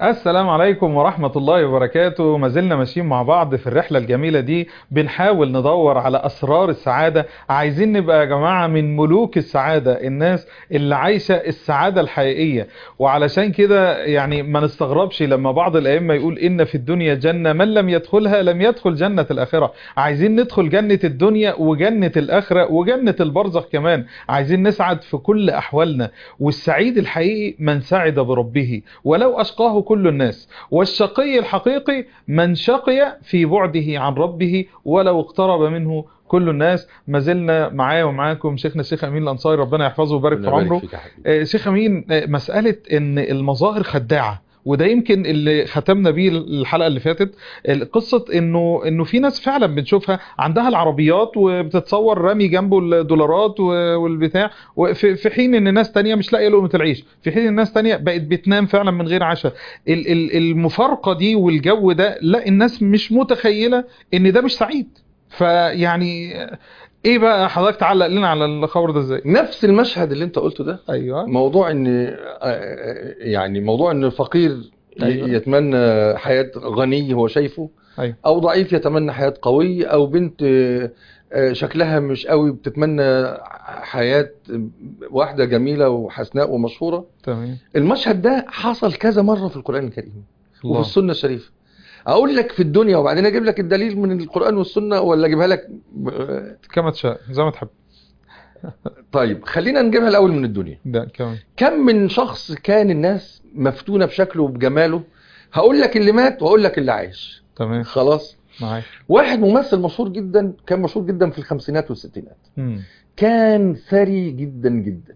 السلام عليكم ورحمة الله وبركاته ما زلنا ماشيين مع بعض في الرحلة الجميلة دي بنحاول ندور على أسرار السعادة عايزين نبقى يا جماعة من ملوك السعادة الناس اللي عايشة السعادة الحقيقية وعلشان كده يعني ما نستغربش لما بعض الأئمة يقول إن في الدنيا جنة من لم يدخلها لم يدخل جنة الآخرة عايزين ندخل جنة الدنيا وجنة الآخرة وجنة البرزخ كمان عايزين نسعد في كل أحوالنا والسعيد الحقيقي من سعد بربه ولو أشقاه كل الناس والشقي الحقيقي من شقي في بعده عن ربه ولو اقترب منه كل الناس ما زلنا معايا ومعاكم شيخنا الشيخ امين الانصاري ربنا يحفظه ويبارك في ربنا يبارك عمره فيك يا حبيبي. آه، شيخ امين آه، مساله ان المظاهر خداعه وده يمكن اللي ختمنا بيه الحلقه اللي فاتت قصه انه انه في ناس فعلا بنشوفها عندها العربيات وبتتصور رامي جنبه الدولارات و- والبتاع وفي في حين ان ناس تانية مش لاقيه لقمه العيش في حين ان ناس تانية بقت بتنام فعلا من غير عشاء ال- ال- المفارقه دي والجو ده لا الناس مش متخيله ان ده مش سعيد فيعني ايه بقى حضرتك تعلق لنا على الخبر ده ازاي نفس المشهد اللي انت قلته ده ايوه موضوع ان آه، آه، يعني موضوع ان الفقير ي- أيوة. يتمنى حياة غني هو شايفه ايوه او ضعيف يتمنى حياة قوي او بنت آه، آه، شكلها مش قوي بتتمنى حياة واحدة جميلة وحسناء ومشهورة تمام المشهد ده حصل كذا مرة في القرآن الكريم وفي الله. السنة الشريفة اقول لك في الدنيا وبعدين اجيب لك الدليل من القرآن والسنة ولا اجيبها لك آه، كما تشاء زي ما تحب طيب خلينا نجيبها الاول من الدنيا ده كمان كم من شخص كان الناس مفتونة بشكله وبجماله هقول لك اللي مات واقول لك اللي عايش تمام خلاص معاك واحد ممثل مشهور جدا كان مشهور جدا في الخمسينات والستينات مم. كان ثري جدا جدا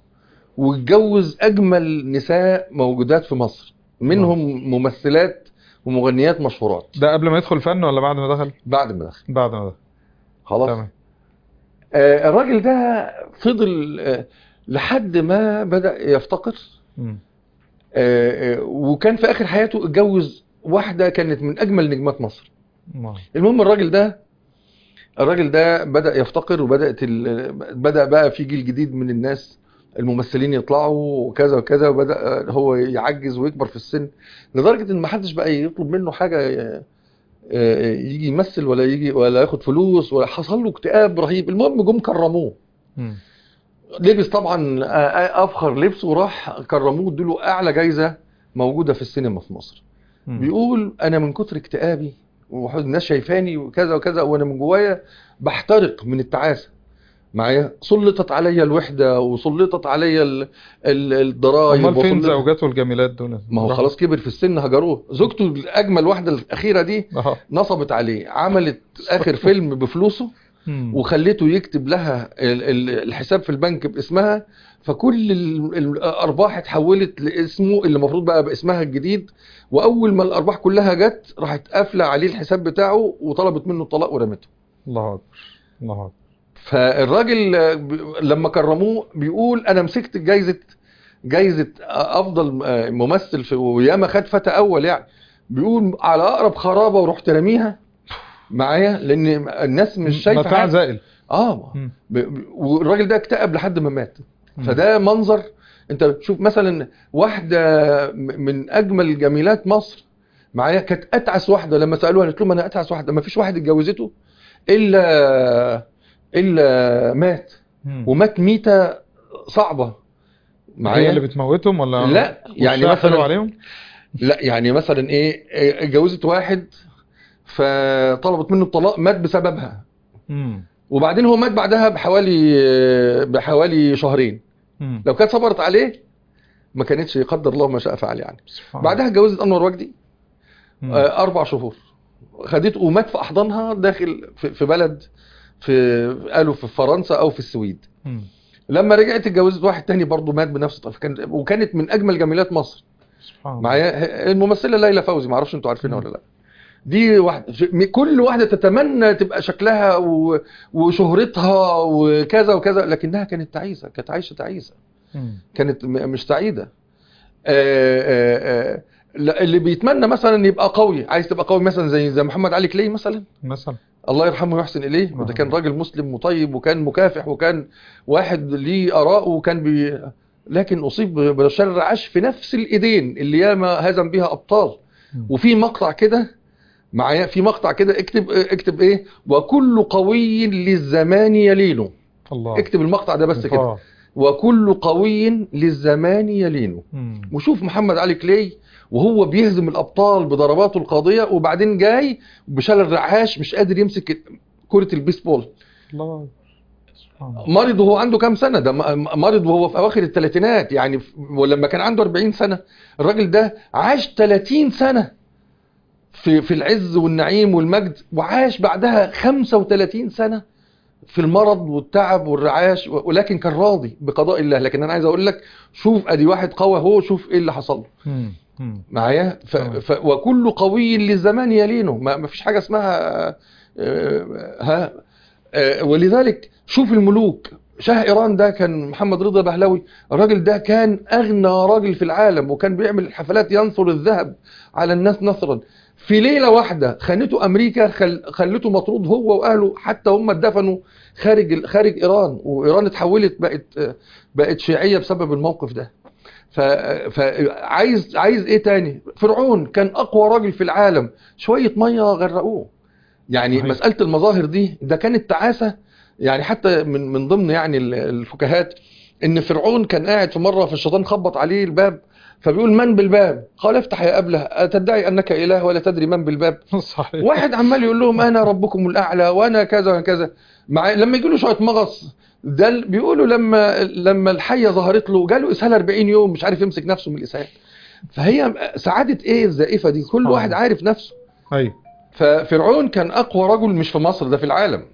واتجوز اجمل نساء موجودات في مصر منهم ممثلات ومغنيات مشهورات ده قبل ما يدخل فن ولا بعد ما دخل بعد ما دخل بعد ما دخل خلاص تمام آه الراجل ده فضل آه لحد ما بدأ يفتقر مم. آه، آه، وكان في اخر حياته اتجوز واحده كانت من اجمل نجمات مصر الله. المهم الراجل ده الراجل ده بدا يفتقر وبدات ال... بدا بقى في جيل جديد من الناس الممثلين يطلعوا وكذا وكذا وبدا آه، هو يعجز ويكبر في السن لدرجه ان ما حدش بقى يطلب منه حاجه آه، آه، يجي يمثل ولا يجي ولا ياخد فلوس ولا حصل له اكتئاب رهيب المهم جم كرموه مم. لبس طبعا آه، آه، افخر لبس وراح كرموه ادوا اعلى جايزه موجوده في السينما في مصر مم. بيقول انا من كتر اكتئابي والناس شايفاني وكذا وكذا وانا من جوايا بحترق من التعاسه معايا سلطت عليا الوحده وسلطت عليا ال- ال- الضرايب امال فين وسلطت- زوجاته الجميلات دول ما هو خلاص كبر في السن هجروه زوجته الاجمل واحده الاخيره دي اه نصبت عليه عملت اخر فيلم بفلوسه مم. وخليته يكتب لها ال- ال- الحساب في البنك باسمها فكل ال- الارباح اتحولت لاسمه اللي المفروض بقى باسمها الجديد واول ما الارباح كلها جت راحت قافله عليه الحساب بتاعه وطلبت منه الطلاق ورمته الله اكبر الله اكبر فالراجل آه، ب- لما كرموه بيقول انا مسكت جايزه جايزه افضل آه، ممثل في وياما خد فتى اول يعني بيقول على اقرب خرابه ورحت راميها معايا لان الناس مش شايفه متاع حاجه زائل اه مم. ب- ب- والراجل ده اكتئب لحد ما مات مم. فده منظر انت تشوف مثلا واحده م- من اجمل جميلات مصر معايا كانت اتعس واحده لما سالوها قالت لهم انا اتعس واحده ما فيش واحد اتجوزته الا الا مات مم. ومات ميته صعبه هي معايا اللي بتموتهم ولا لا يعني وشها حلو مثلا عليهم لا يعني مثلا ايه إيه، اتجوزت واحد فطلبت منه الطلاق مات بسببها مم. وبعدين هو مات بعدها بحوالي بحوالي شهرين مم. لو كانت صبرت عليه ما كانتش يقدر الله ما شاء فعل يعني سبحان بعدها اتجوزت انور وجدي الله. آه، اربع شهور خدته ومات في احضانها داخل في في بلد في قالوا في فرنسا او في السويد مم. لما رجعت اتجوزت واحد تاني برضه مات بنفس الطريقه كان وكانت من اجمل جميلات مصر سبحان الله معايا الممثله ليلى فوزي ما اعرفش انتوا عارفينها ولا لا دي واحده ش- كل واحده تتمنى تبقى شكلها و... وشهرتها وكذا وكذا لكنها كانت تعيسه كانت عايشه تعيسه مم. كانت م- مش سعيده آه، آه، آه، لا، اللي بيتمنى مثلا يبقى قوي عايز تبقى قوي مثلا زي زي محمد علي كلاي مثلا مثلا الله يرحمه ويحسن اليه وده آه. كان راجل مسلم وطيب وكان مكافح وكان واحد ليه اراء وكان بي لكن اصيب بشلل الرعاش في نفس الايدين اللي ياما هزم بها ابطال وفي مقطع كده معايا في مقطع كده اكتب اكتب ايه وكل قوي للزمان يلينه الله اكتب المقطع ده بس كده آه. وكل قوي للزمان يلينه مم. وشوف محمد علي كلاي وهو بيهزم الابطال بضرباته القاضيه وبعدين جاي بشلل رعاش مش قادر يمسك كره البيسبول الله سبحان الله. مرض وهو عنده كام سنه ده م- مرض وهو في اواخر الثلاثينات يعني ف- ولما كان عنده 40 سنه الراجل ده عاش 30 سنه في في العز والنعيم والمجد وعاش بعدها 35 سنه في المرض والتعب والرعاش و- ولكن كان راضي بقضاء الله لكن انا عايز اقول لك شوف ادي واحد قوي اهو شوف ايه اللي حصل له مم. مم. معايا ف... تمام. ف... وكل قوي للزمان يلينه ما... ما فيش حاجه اسمها آه، ها آه، ولذلك شوف الملوك شاه ايران ده كان محمد رضا بهلوي الراجل ده كان اغنى راجل في العالم وكان بيعمل حفلات ينثر الذهب على الناس نثرا في ليله واحده خانته امريكا خل... خلته مطرود هو واهله حتى هم اتدفنوا خارج ال- خارج ايران وايران اتحولت بقت آه، بقت شيعيه بسبب الموقف ده ف... فعايز عايز ايه تاني فرعون كان اقوى راجل في العالم شويه ميه غرقوه يعني صحيح. مساله المظاهر دي ده كانت تعاسه يعني حتى من من ضمن يعني ال- الفكاهات ان فرعون كان قاعد في مره فالشيطان خبط عليه الباب فبيقول من بالباب قال افتح يا ابله اتدعي انك اله ولا تدري من بالباب صحيح واحد عمال يقول لهم انا ربكم الاعلى وانا كذا وكذا مع لما يجي له شويه مغص ده ال- بيقولوا لما لما الحيه ظهرت له جاله اسهال 40 يوم مش عارف يمسك نفسه من الاسهال فهي سعاده ايه الزائفه دي كل سبحان واحد الله. عارف نفسه ايوه ففرعون كان اقوى رجل مش في مصر ده في العالم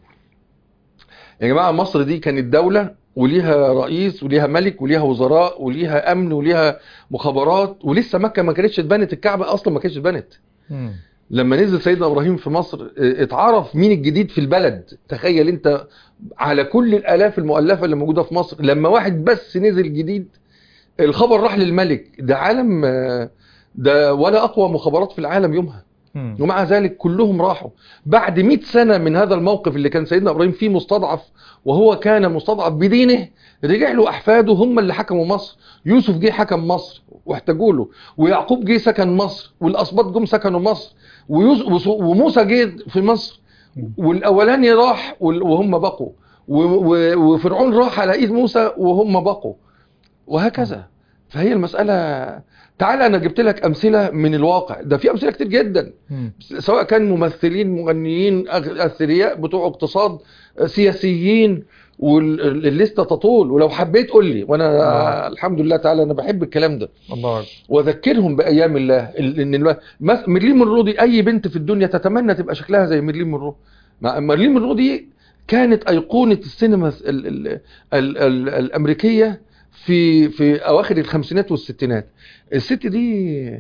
يا جماعه مصر دي كانت دوله وليها رئيس وليها ملك وليها وزراء وليها امن وليها مخابرات ولسه مكه ما كانتش اتبنت الكعبه اصلا ما كانتش اتبنت مم. لما نزل سيدنا ابراهيم في مصر اه، اتعرف مين الجديد في البلد تخيل انت على كل الالاف المؤلفه اللي موجوده في مصر لما واحد بس نزل جديد الخبر راح للملك ده عالم اه، ده ولا اقوى مخابرات في العالم يومها مم. ومع ذلك كلهم راحوا بعد 100 سنة من هذا الموقف اللي كان سيدنا إبراهيم فيه مستضعف وهو كان مستضعف بدينه رجع له أحفاده هم اللي حكموا مصر يوسف جه حكم مصر واحتاجوا له ويعقوب جه سكن مصر والأسباط جم سكنوا مصر ويوز- وس- وموسى جه في مصر والأولاني راح وال- وهم بقوا و- و- وفرعون راح على إيد موسى وهم بقوا وهكذا فهي المسألة تعالى أنا جبت لك أمثلة من الواقع ده في أمثلة كتير جدا مم. سواء كان ممثلين مغنيين أغ- اثرياء بتوع اقتصاد سياسيين والليسته تطول ولو حبيت قول لي وانا آه. الحمد لله تعالى انا بحب الكلام ده الله أكبر. واذكرهم بايام الله ال- ان الم- مث- ميرلين مونرو دي اي بنت في الدنيا تتمنى تبقى شكلها زي ميرلين مونرو مع- ميرلين مونرو دي كانت ايقونه السينما ال ال ال ال الامريكيه في في اواخر الخمسينات والستينات الست دي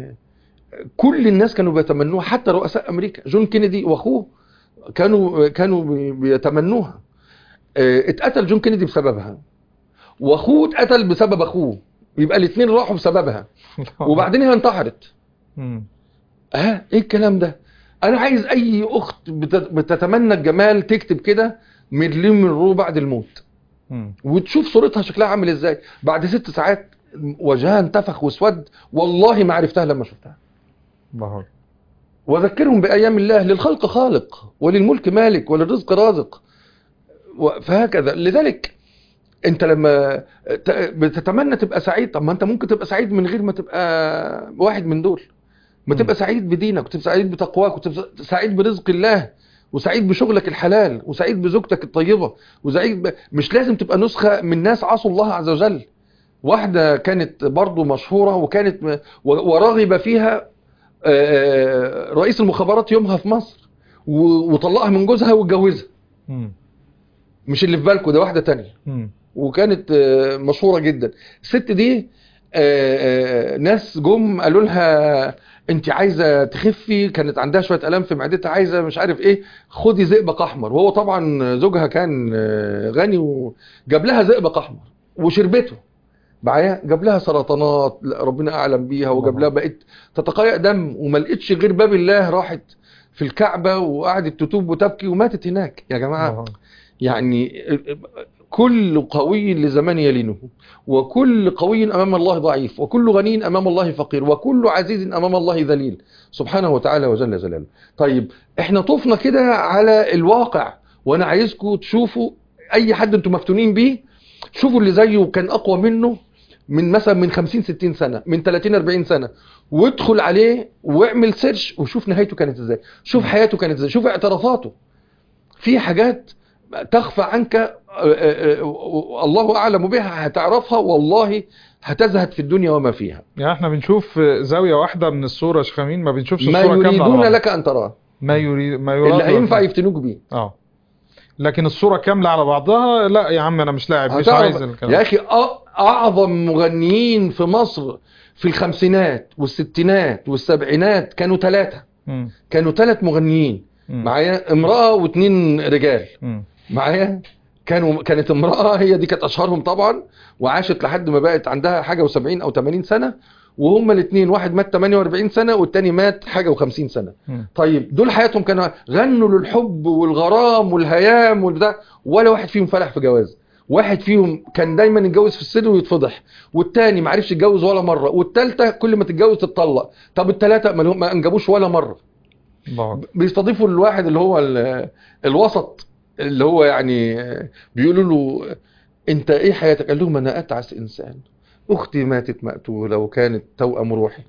كل الناس كانوا بيتمنوها حتى رؤساء امريكا جون كينيدي واخوه كانوا كانوا بي- بيتمنوها آه، اتقتل جون كينيدي بسببها واخوه اتقتل بسبب اخوه يبقى الاثنين راحوا بسببها وبعدين هي انتحرت مم. ها ايه الكلام ده انا عايز اي اخت بت- بتتمنى الجمال تكتب كده ميرلين مونرو بعد الموت مم. وتشوف صورتها شكلها عامل ازاي بعد ست ساعات وجهها انتفخ واسود والله ما عرفتها لما شفتها الله أكبر. وذكرهم بأيام الله للخلق خالق وللملك مالك وللرزق رازق و- فهكذا لذلك انت لما ت- بتتمنى تبقى سعيد طب ما انت ممكن تبقى سعيد من غير ما تبقى واحد من دول ما مم. تبقى سعيد بدينك وتبقى سعيد بتقواك وتبقى سعيد برزق الله وسعيد بشغلك الحلال وسعيد بزوجتك الطيبة وسعيد ب... مش لازم تبقى نسخة من ناس عصوا الله عز وجل واحدة كانت برضو مشهورة وكانت م- و- ورغب فيها آه، رئيس المخابرات يومها في مصر و- وطلقها من جوزها واتجوزها مم. مش اللي في بالكم ده واحدة تانية مم. وكانت آه، مشهورة جدا الست دي آه، آه، ناس جم قالوا لها انت عايزة تخفي كانت عندها شوية ألام في معدتها عايزة مش عارف ايه خدي زئبق احمر وهو طبعا زوجها كان آه، غني وجاب لها زئبق احمر وشربته معايا جاب لها سرطانات لا، ربنا اعلم بيها وجاب لها بقت تتقيأ دم وما لقيتش غير باب الله راحت في الكعبة وقعدت تتوب وتبكي وماتت هناك يا جماعة الله أكبر. يعني كل قوي لزمان يلينه وكل قوي امام الله ضعيف وكل غني امام الله فقير وكل عزيز امام الله ذليل سبحانه وتعالى وجل جلاله طيب احنا طفنا كده على الواقع وانا عايزكم تشوفوا اي حد انتم مفتونين بيه شوفوا اللي زيه كان اقوى منه من مثلا من 50 60 سنه من 30 40 سنه وادخل عليه واعمل سيرش وشوف نهايته كانت ازاي شوف حياته كانت ازاي شوف اعترافاته في حاجات تخفى عنك آه، آه، آه، الله اعلم بها هتعرفها والله هتزهد في الدنيا وما فيها يعني احنا بنشوف زاوية واحدة من الصورة يا شيخ امين ما بنشوفش ما الصورة كاملة على يريدون بعضها. لك ان تراه ما يريد ما يراد اللي هينفع يفتنوك بيه اه لكن الصورة كاملة على بعضها لا يا عم انا مش لاعب مش هتعرف- عايز الكلام يا اخي أ- اعظم مغنيين في مصر في الخمسينات والستينات والسبعينات كانوا ثلاثة مم. كانوا ثلاث مغنيين مم. معايا امرأة واثنين رجال مم. معايا كانوا كانت امرأة هي دي كانت اشهرهم طبعا وعاشت لحد ما بقت عندها حاجة و70 او 80 سنة وهما الاثنين واحد مات 48 سنة والتاني مات حاجة و50 سنة مم. طيب دول حياتهم كانوا غنوا للحب والغرام والهيام والبتاع ولا واحد فيهم فلح في جواز واحد فيهم كان دايما يتجوز في السن ويتفضح والتاني ما عرفش يتجوز ولا مره والتالتة كل ما تتجوز تتطلق طب التلاتة ما لهم- ما انجبوش ولا مره الله أكبر. بيستضيفوا الواحد اللي هو ال- الوسط اللي هو يعني بيقولوا له انت ايه حياتك قال لهم انا اتعس انسان اختي ماتت مقتوله وكانت توأم روحي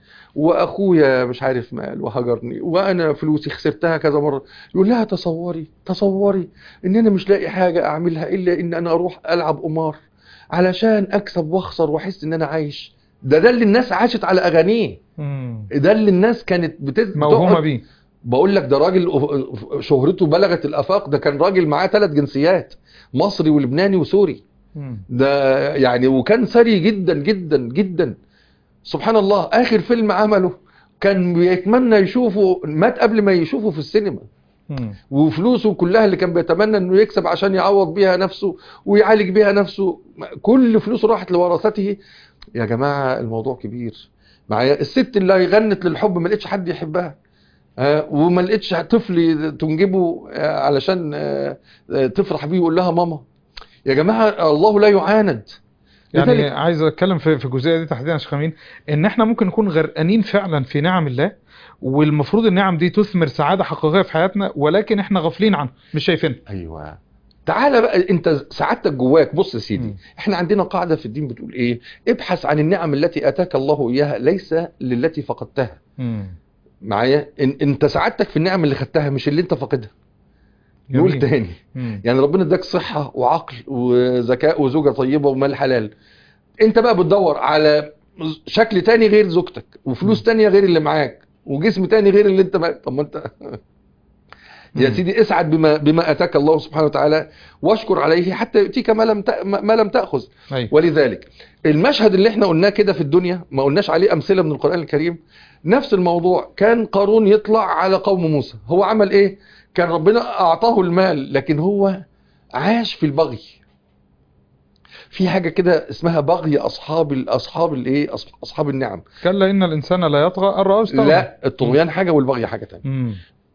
واخويا مش عارف مال وهجرني وانا فلوسي خسرتها كذا مره يقول لها تصوري تصوري ان انا مش لاقي حاجه اعملها الا ان انا اروح العب قمار علشان اكسب واخسر واحس ان انا عايش ده ده اللي الناس عاشت على اغانيه مم. ده اللي الناس كانت بتز... موهومة بتقعد- بيه بقول لك ده راجل شهرته بلغت الافاق ده كان راجل معاه ثلاث جنسيات مصري ولبناني وسوري مم. ده يعني وكان ثري جدا جدا جدا سبحان الله اخر فيلم عمله كان بيتمنى يشوفه مات قبل ما يشوفه في السينما مم. وفلوسه كلها اللي كان بيتمنى انه يكسب عشان يعوض بيها نفسه ويعالج بيها نفسه كل فلوسه راحت لورثته يا جماعه الموضوع كبير معايا الست اللي غنت للحب ما لقيتش حد يحبها آه، وما لقيتش طفل تنجبه آه، علشان آه، آه، تفرح بيه ويقول لها ماما يا جماعه الله لا يعاند يعني لذلك- عايز اتكلم في في الجزئيه دي تحديدا يا شيخ امين ان احنا ممكن نكون غرقانين فعلا في نعم الله والمفروض النعم دي تثمر سعاده حقيقيه في حياتنا ولكن احنا غافلين عنها مش شايفينها ايوه تعالى بقى انت سعادتك جواك بص يا سيدي مم. احنا عندنا قاعده في الدين بتقول ايه ابحث عن النعم التي اتاك الله اياها ليس للتي فقدتها مم. معايا إن انت سعادتك في النعم اللي خدتها مش اللي انت فاقدها نقول جميل. تاني مم. يعني ربنا اداك صحه وعقل وذكاء وزوجه طيبه ومال حلال انت بقى بتدور على شكل تاني غير زوجتك وفلوس مم. تانية غير اللي معاك وجسم تاني غير اللي انت بقى طب ما انت يا مم. سيدي اسعد بما بما اتاك الله سبحانه وتعالى واشكر عليه حتى يؤتيك ما لم تأ- ما لم تاخذ ايوه ولذلك المشهد اللي احنا قلناه كده في الدنيا ما قلناش عليه امثله من القران الكريم نفس الموضوع كان قارون يطلع على قوم موسى هو عمل ايه كان ربنا اعطاه المال لكن هو عاش في البغي في حاجه كده اسمها بغي اصحاب ال- اصحاب الايه أص- اصحاب النعم كلا ان الانسان لا يطغى ان راه استغنى لا الطغيان حاجه والبغي حاجه تانية مم.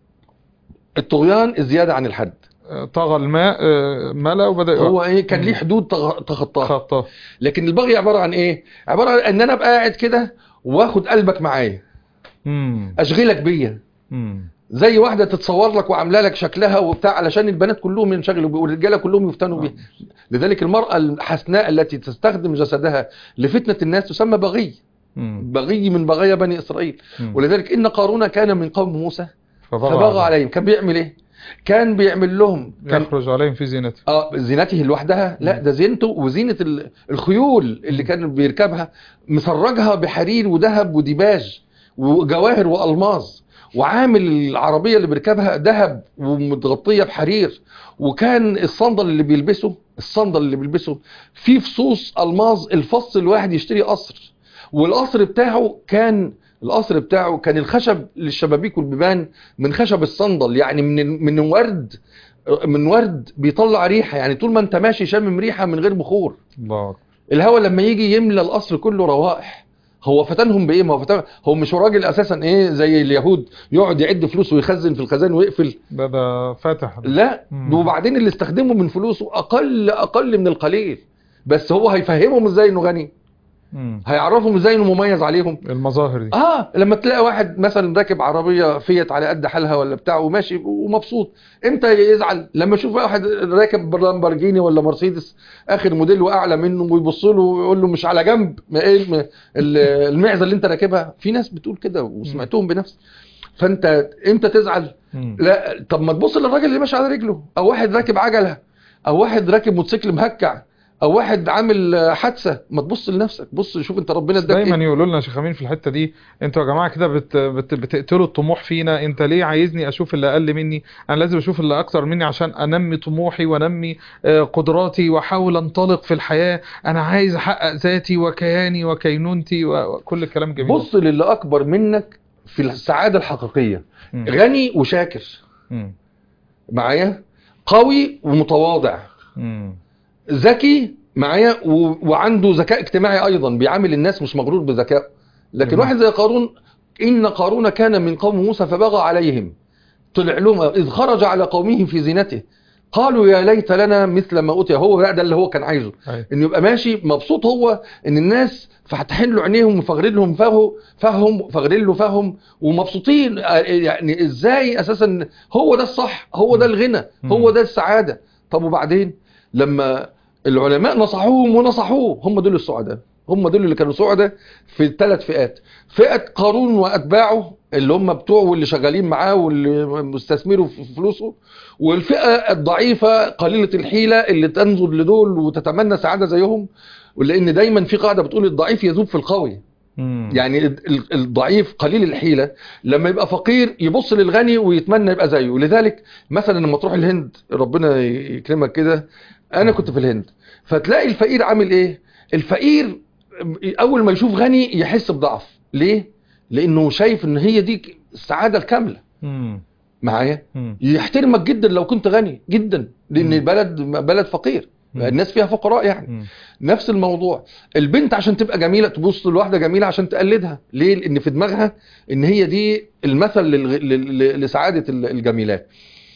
الطغيان الزياده عن الحد طغى الماء آه، ملا وبدا هو ايه كان ليه مم. حدود تغ- تخطاها خطه لكن البغي عباره عن ايه عباره عن ان انا ابقى قاعد كده واخد قلبك معايا مم. اشغلك بيا مم. زي واحده تتصور لك وعامله لك شكلها وبتاع علشان البنات كلهم ينشغلوا بيه والرجاله كلهم يفتنوا بيه لذلك المراه الحسناء التي تستخدم جسدها لفتنه الناس تسمى بغي مم. بغي من بغايا بني اسرائيل مم. ولذلك ان قارون كان من قوم موسى فبغى فبغى عليه. عليهم كان بيعمل ايه كان بيعمل لهم كان يخرج عليهم في زينته اه زينته لوحدها لا مم. ده زينته وزينه ال- الخيول اللي مم. كان بيركبها مسرجها بحرير وذهب وديباج وجواهر والماظ وعامل العربيه اللي بيركبها ذهب ومتغطيه بحرير وكان الصندل اللي بيلبسه الصندل اللي بيلبسه فيه فصوص الماظ الفص الواحد يشتري قصر والقصر بتاعه كان القصر بتاعه كان الخشب للشبابيك والبيبان من خشب الصندل يعني من من ورد من ورد بيطلع ريحه يعني طول ما انت ماشي شامم ريحه من غير بخور الله أكبر. الهواء لما يجي يملى القصر كله روائح هو فتنهم بايه ما هو فتن هو مش راجل اساسا ايه زي اليهود يقعد يعد فلوس ويخزن في الخزان ويقفل ده ده فاتح لا مم. وبعدين اللي استخدمه من فلوسه اقل اقل من القليل بس هو هيفهمهم ازاي انه غني مم. هيعرفهم ازاي انه مميز عليهم المظاهر دي اه لما تلاقي واحد مثلا راكب عربيه فيت على قد حالها ولا بتاع وماشي ومبسوط امتى يزعل لما يشوف واحد راكب لامبرجيني ولا مرسيدس اخر موديل واعلى منه ويبص له ويقول له مش على جنب ما ايه الم- ال- المعزه اللي انت راكبها في ناس بتقول كده وسمعتهم بنفسي فانت امتى تزعل مم. لا طب ما تبص للراجل اللي ماشي على رجله او واحد راكب عجله او واحد راكب موتوسيكل مهكع او واحد عامل آه، حادثه ما تبص لنفسك بص شوف انت ربنا اداك دايما ايه يقولوا لنا يا شيخ امين في الحته دي انتوا يا جماعه كده بت بت بتقتلوا الطموح فينا انت ليه عايزني اشوف اللي اقل مني انا لازم اشوف اللي اكتر مني عشان انمي طموحي وانمي آه، قدراتي واحاول انطلق في الحياه انا عايز احقق ذاتي وكياني وكينونتي و- وكل الكلام جميل بص للي اكبر منك في السعاده الحقيقيه مم. غني وشاكر مم. معايا قوي ومتواضع مم. ذكي معايا و... وعنده ذكاء اجتماعي ايضا بيعامل الناس مش مغرور بذكائه لكن جميل. واحد زي قارون ان قارون كان من قوم موسى فبغى عليهم طلع لهم اذ خرج على قومه في زينته قالوا يا ليت لنا مثل ما اوتي هو بقى ده اللي هو كان عايزه أيوة. انه يبقى ماشي مبسوط هو ان الناس فاتحين له عينيهم وفاغرين لهم فهو فهم فاغرين له فهم ومبسوطين آه، يعني ازاي اساسا هو ده الصح هو ده الغنى هو ده السعاده طب وبعدين لما العلماء نصحوهم ونصحوه هم دول السعداء هم دول اللي كانوا سعداء في ثلاث فئات فئه قارون واتباعه اللي هم بتوعه واللي شغالين معاه واللي مستثمروا في فلوسه والفئه الضعيفه قليله الحيله اللي تنظر لدول وتتمنى سعاده زيهم ولان دايما في قاعده بتقول الضعيف يذوب في القوي مم. يعني ال- ال- الضعيف قليل الحيلة لما يبقى فقير يبص للغني ويتمنى يبقى زيه لذلك مثلا لما تروح الهند ربنا يكرمك كده انا كنت في الهند فتلاقي الفقير عامل ايه الفقير اول ما يشوف غني يحس بضعف ليه لانه شايف ان هي دي السعادة الكاملة مم. معايا مم. يحترمك جدا لو كنت غني جدا لان مم. البلد بلد فقير مم. الناس فيها فقراء يعني مم. نفس الموضوع البنت عشان تبقى جميله تبص لواحده جميله عشان تقلدها ليه لان في دماغها ان هي دي المثل للغ... لل- لسعاده ال- الجميلات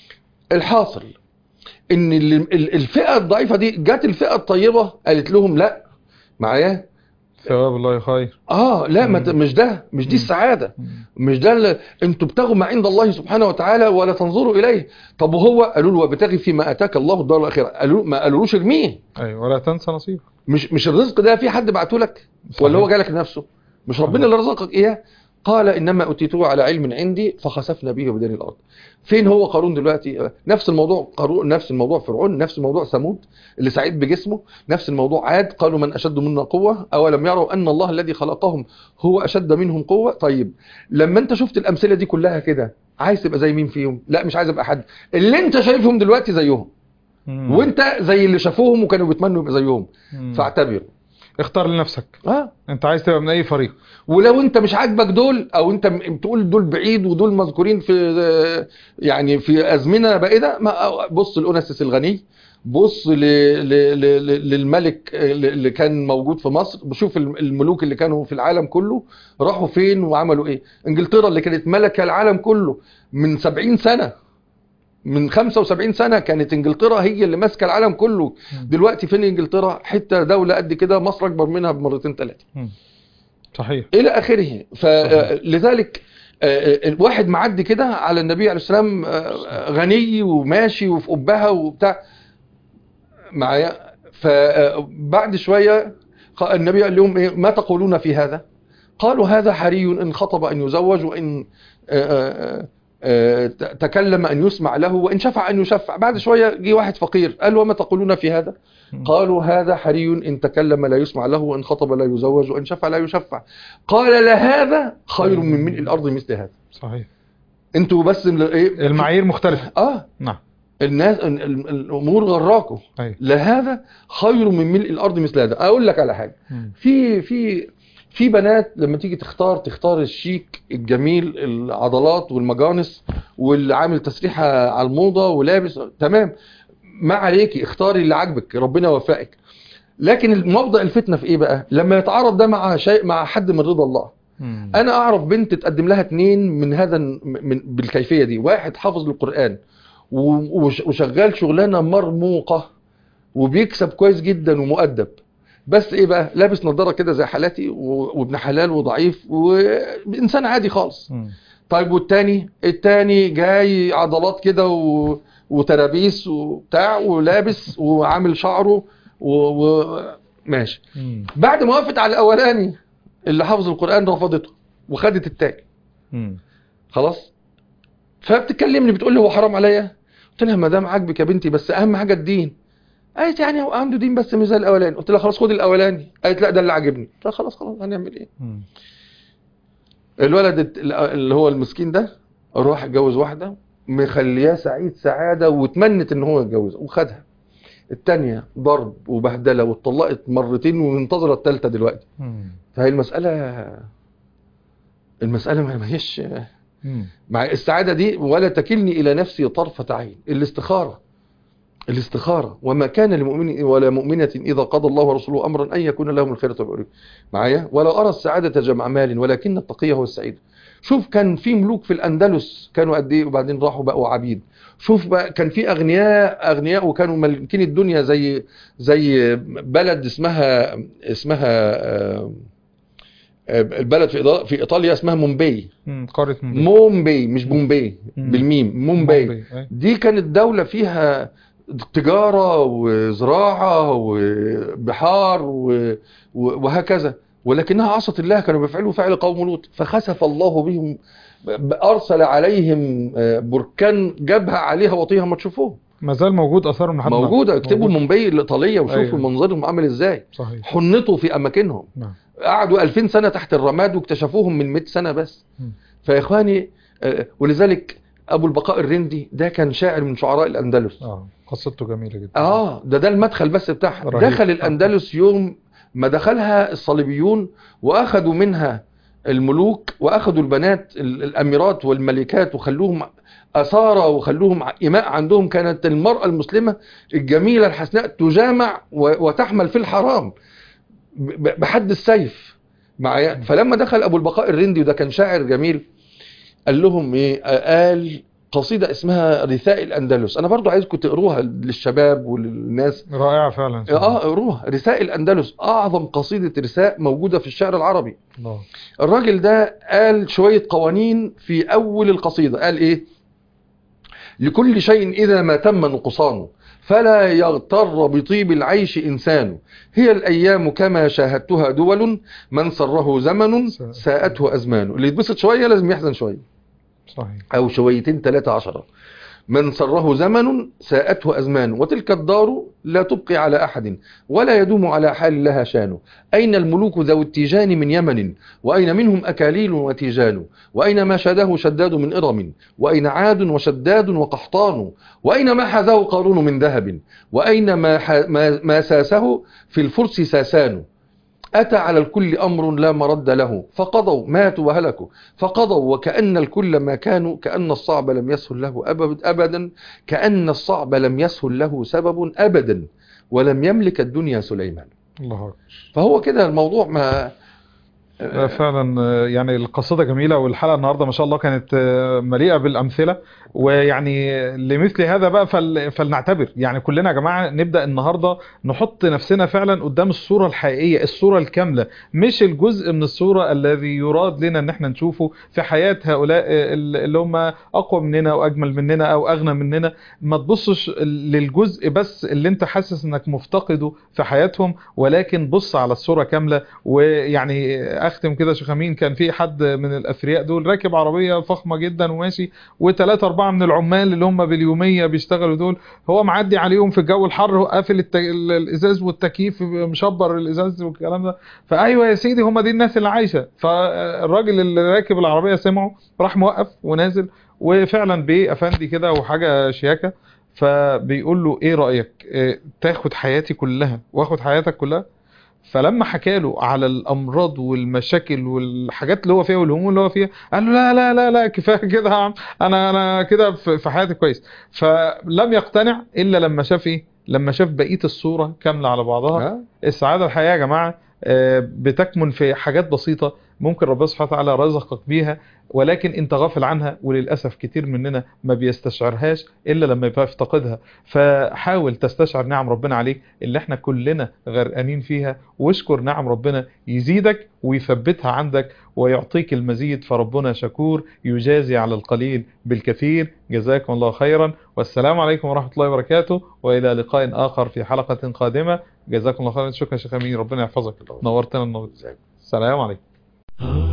الحاصل ان ال- ال- الفئه الضعيفه دي جت الفئه الطيبه قالت لهم لا معايا ثواب الله خير اه لا ما ت- مم. مش ده مش دي مم. السعاده مم. مش ده اللي انتوا بتاخوا ما عند الله سبحانه وتعالى ولا تنظروا اليه طب وهو قالوا له وابتغي فيما اتاك الله الدار الاخره قالوا ما قالولوش ارميه ايوه ولا تنسى نصيبك مش مش الرزق ده في حد بعته لك ولا هو جالك لنفسه مش ربنا اللي رزقك اياه قال انما اوتيته على علم عندي فخسفنا به وبدار الارض فين هو قارون دلوقتي نفس الموضوع قارون نفس الموضوع فرعون نفس الموضوع ثمود اللي سعيد بجسمه نفس الموضوع عاد قالوا من اشد منا قوه اولم يروا ان الله الذي خلقهم هو اشد منهم قوه طيب لما انت شفت الامثله دي كلها كده عايز تبقى زي مين فيهم لا مش عايز ابقى حد اللي انت شايفهم دلوقتي زيهم مم. وانت زي اللي شافوهم وكانوا بيتمنوا يبقى زيهم مم. فاعتبر اختار لنفسك اه انت عايز تبقى من اي فريق ولو انت مش عاجبك دول او انت م- تقول دول بعيد ودول مذكورين في يعني في ازمنه بعيده ما بص لأونسس الغني بص ل... ل... ل... ل- للملك اللي كان موجود في مصر بشوف الم- الملوك اللي كانوا في العالم كله راحوا فين وعملوا ايه انجلترا اللي كانت ملكه العالم كله من 70 سنه من 75 سنه كانت انجلترا هي اللي ماسكه العالم كله دلوقتي فين انجلترا حته دوله قد كده مصر اكبر منها بمرتين ثلاثه مم. صحيح الى اخره فلذلك الواحد معدي كده على النبي عليه السلام آه، غني وماشي وفي قبها وبتاع معايا فبعد شويه قال- النبي قال لهم ايه ما تقولون في هذا قالوا هذا حري ان خطب ان يزوج وان آه، آه، آه، تكلم ان يسمع له وان شفع ان يشفع بعد شويه جه واحد فقير قال وما تقولون في هذا مم. قالوا هذا حري إن تكلم لا يسمع له وإن خطب لا يزوج وإن شفع لا يشفع قال لهذا خير من ملء الأرض مثل هذا صحيح انتوا بس ال- ايه المعايير مختلفة اه نعم الناس ال- ال- الامور غراكم ايوه لهذا خير من ملء الارض مثل هذا اقول لك على حاجه مم. في في في بنات لما تيجي تختار تختار الشيك الجميل العضلات والمجانس واللي عامل تسريحه على الموضه ولابس تمام ما عليكي اختاري اللي عاجبك ربنا يوفقك لكن موضع الفتنه في ايه بقى لما يتعارض ده مع شيء مع حد من رضا الله مم. انا اعرف بنت تقدم لها اتنين من هذا الن- من بالكيفيه دي واحد حافظ للقران و- وش- وشغال شغلانه مرموقه وبيكسب كويس جدا ومؤدب بس ايه بقى لابس نظاره كده زي حالاتي و- وابن حلال وضعيف وانسان عادي خالص مم. طيب والتاني التاني جاي عضلات كده و... وترابيس وبتاع ولابس وعامل شعره و... و... ماشي مم. بعد ما وافقت على الاولاني اللي حافظ القران رفضته وخدت التاني مم. خلاص فبتكلمني بتقول لي هو حرام عليا قلت لها ما دام عاجبك يا بنتي بس اهم حاجه الدين قالت يعني هو عنده دين بس مش زي الاولاني قلت لها خلاص خد الاولاني قالت لا ده اللي عاجبني قلت لها خلاص خلاص هنعمل ايه مم. الولد الت- اللي هو المسكين ده راح اتجوز واحده مخلياه سعيد سعاده وتمنت ان هو يتجوزها وخدها التانية ضرب وبهدله واتطلقت مرتين ومنتظره الثالثه دلوقتي مم. فهي المساله المساله ما ما هيش مم. مع السعاده دي ولا تكلني الى نفسي طرفه عين الاستخاره الاستخاره وما كان لمؤمن ولا مؤمنه اذا قضى الله ورسوله امرا ان يكون لهم الخيره والعري معايا ولا ارى السعاده جمع مال ولكن التقي هو السعيد شوف كان في ملوك في الاندلس كانوا قد ايه وبعدين راحوا بقوا عبيد شوف بقى كان في اغنياء اغنياء وكانوا مالكين الدنيا زي زي بلد اسمها اسمها آه، آه، البلد في إيطاليا- في ايطاليا اسمها مومباي مم. قارة مومباي مومباي مش بومباي مم. بالميم مومباي أي. دي كانت دولة فيها تجارة وزراعة وبحار و- و- وهكذا ولكنها عصت الله كانوا بيفعلوا فعل قوم لوط فخسف الله بهم ب- أرسل عليهم آه، بركان جبهة عليها وطيها ما تشوفوه ما زال موجود اثارهم لحد النهاردة. موجودة اكتبوا موجود. مومباي الإيطالية وشوفوا أيوة. منظرهم عامل ازاي صحيح حنطوا في أماكنهم نعم قعدوا 2000 سنة تحت الرماد واكتشفوهم من 100 سنة بس مم. فيا إخواني آه، ولذلك أبو البقاء الرندي ده كان شاعر من شعراء الأندلس اه قصته جميلة جدا اه ده ده المدخل بس بتاعها رهيب. دخل الاندلس يوم ما دخلها الصليبيون واخدوا منها الملوك واخدوا البنات ال- الاميرات والملكات وخلوهم أسارة وخلوهم ع- إماء عندهم كانت المرأة المسلمة الجميلة الحسناء تجامع و- وتحمل في الحرام ب- ب- بحد السيف معايا فلما دخل أبو البقاء الرندي وده كان شاعر جميل قال لهم إيه قال قصيدة اسمها رثاء الأندلس أنا برضو عايزكم تقروها للشباب وللناس رائعة فعلا اه اقروها رثاء الأندلس أعظم قصيدة رثاء موجودة في الشعر العربي الله الراجل ده قال شوية قوانين في أول القصيدة قال إيه لكل شيء إذا ما تم نقصانه فلا يغتر بطيب العيش إنسان هي الأيام كما شاهدتها دول من سره زمن ساءته أزمان اللي يتبسط شوية لازم يحزن شوية صحيح أو شويتين ثلاثة عشرة من سره زمن ساءته أزمان وتلك الدار لا تبقي على أحد ولا يدوم على حال لها شان أين الملوك ذو التيجان من يمن وأين منهم أكاليل وتيجان وأين ما شاده شداد من إرم وأين عاد وشداد وقحطان وأين ما حذاه قارون من ذهب وأين ما, ح... ما... ما ساسه في الفرس ساسان أتى على الكل أمر لا مرد له فقضوا ماتوا وهلكوا فقضوا وكأن الكل ما كانوا كأن الصعب لم يسهل له أبد أبدا كأن الصعب لم يسهل له سبب أبدا ولم يملك الدنيا سليمان الله أكبر فهو كده الموضوع ما لا فعلا آه، يعني القصيدة جميلة والحلقة النهاردة ما شاء الله كانت آه، مليئة بالأمثلة ويعني لمثل هذا بقى فل... فلنعتبر يعني كلنا يا جماعة نبدأ النهاردة نحط نفسنا فعلا قدام الصورة الحقيقية الصورة الكاملة مش الجزء من الصورة الذي يراد لنا ان احنا نشوفه في حياة هؤلاء آه، اللي هم أقوى مننا أو أجمل مننا أو أغنى مننا ما تبصش للجزء بس اللي انت حاسس انك مفتقده في حياتهم ولكن بص على الصورة كاملة ويعني اختم كده شيخ امين كان في حد من الاثرياء دول راكب عربيه فخمه جدا وماشي وثلاثه اربعه من العمال اللي هم باليوميه بيشتغلوا دول هو معدي عليهم في الجو الحر قافل الت... الازاز والتكييف مشبر الازاز والكلام ده فايوه يا سيدي هم دي الناس اللي عايشه فالراجل اللي راكب العربيه سمعه راح موقف ونازل وفعلا بيه افندي كده وحاجه شياكه فبيقول له ايه رايك إيه تاخد حياتي كلها واخد حياتك كلها فلما حكى له على الامراض والمشاكل والحاجات اللي هو فيها والهموم اللي هو فيها قال له لا لا لا لا كفايه كده انا انا كده في حياتي كويس فلم يقتنع الا لما شاف ايه لما شاف بقية الصورة كاملة على بعضها ها؟ السعادة الحقيقة يا جماعة آه، بتكمن في حاجات بسيطة ممكن ربنا سبحانه وتعالى رزقك بيها ولكن انت غافل عنها وللأسف كتير مننا ما بيستشعرهاش إلا لما يبقى يفتقدها فحاول تستشعر نعم ربنا عليك اللي احنا كلنا غرقانين فيها واشكر نعم ربنا يزيدك ويثبتها عندك ويعطيك المزيد فربنا شكور يجازي على القليل بالكثير جزاكم الله خيرا والسلام عليكم ورحمة الله وبركاته وإلى لقاء آخر في حلقة قادمة جزاكم الله خيرا شكرا يا شيخ أمين ربنا يحفظك نورتنا النهارده السلام عليكم